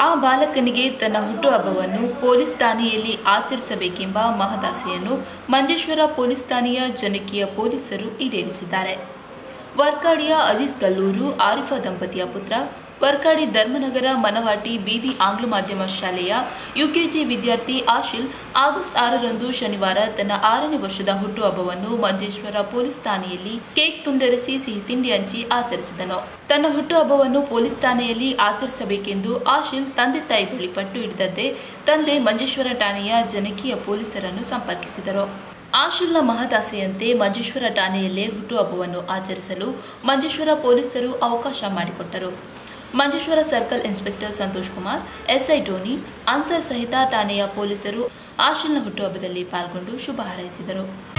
ಆ ಬಾಲಕನಿಗೆ ತನ್ನ ಹುಟ್ಟುಹಬ್ಬವನ್ನು ಪೊಲೀಸ್ ಠಾಣೆಯಲ್ಲಿ ಆಚರಿಸಬೇಕೆಂಬ ಮಹದಾಸೆಯನ್ನು ಮಂಜೇಶ್ವರ ಪೊಲೀಸ್ ಠಾಣೆಯ ಜನಕೀಯ ಪೊಲೀಸರು ಈಡೇರಿಸಿದ್ದಾರೆ ವರ್ಕಾಡಿಯ ಅಜೀಜ್ ಕಲ್ಲೂರು ಆರಿಫಾ ದಂಪತಿಯ ಪುತ್ರ ವರ್ಕಾಡಿ ಧರ್ಮನಗರ ಮನವಾಟಿ ಬಿವಿ ಆಂಗ್ಲ ಮಾಧ್ಯಮ ಶಾಲೆಯ ಯುಕೆಜಿ ವಿದ್ಯಾರ್ಥಿ ಆಶಿಲ್ ಆಗಸ್ಟ್ ಆರರಂದು ಶನಿವಾರ ತನ್ನ ಆರನೇ ವರ್ಷದ ಹುಟ್ಟುಹಬ್ಬವನ್ನು ಮಂಜೇಶ್ವರ ಪೊಲೀಸ್ ಠಾಣೆಯಲ್ಲಿ ಕೇಕ್ ತುಂಡರಿಸಿ ಸಿಹಿ ತಿಂಡಿ ಹಂಚಿ ಆಚರಿಸಿದನು ತನ್ನ ಹುಟ್ಟುಹಬ್ಬವನ್ನು ಪೊಲೀಸ್ ಠಾಣೆಯಲ್ಲಿ ಆಚರಿಸಬೇಕೆಂದು ಆಶಿಲ್ ತಂದೆ ತಾಯಿ ಬಳಿ ಪಟ್ಟು ಹಿಡಿದಂತೆ ತಂದೆ ಮಂಜೇಶ್ವರ ಠಾಣೆಯ ಜನಕೀಯ ಪೊಲೀಸರನ್ನು ಸಂಪರ್ಕಿಸಿದರು ಆಶಿಲ್ನ ಮಹದಾಸೆಯಂತೆ ಮಂಜೇಶ್ವರ ಠಾಣೆಯಲ್ಲೇ ಹುಟ್ಟುಹಬ್ಬವನ್ನು ಆಚರಿಸಲು ಮಂಜೇಶ್ವರ ಪೊಲೀಸರು ಅವಕಾಶ ಮಾಡಿಕೊಟ್ಟರು Manjeshwar circle inspector Santosh Kumar SI Tony Ansar ಸಹಿತ ಠಾಣೆಯ ಪೊಲೀಸರು ಆಶಿಲ್ನ ಹುಟ್ಟುಹಬ್ಬದಲ್ಲಿ ಪಾಲ್ಗೊಂಡು ಶುಭ ಹಾರೈಸಿದರು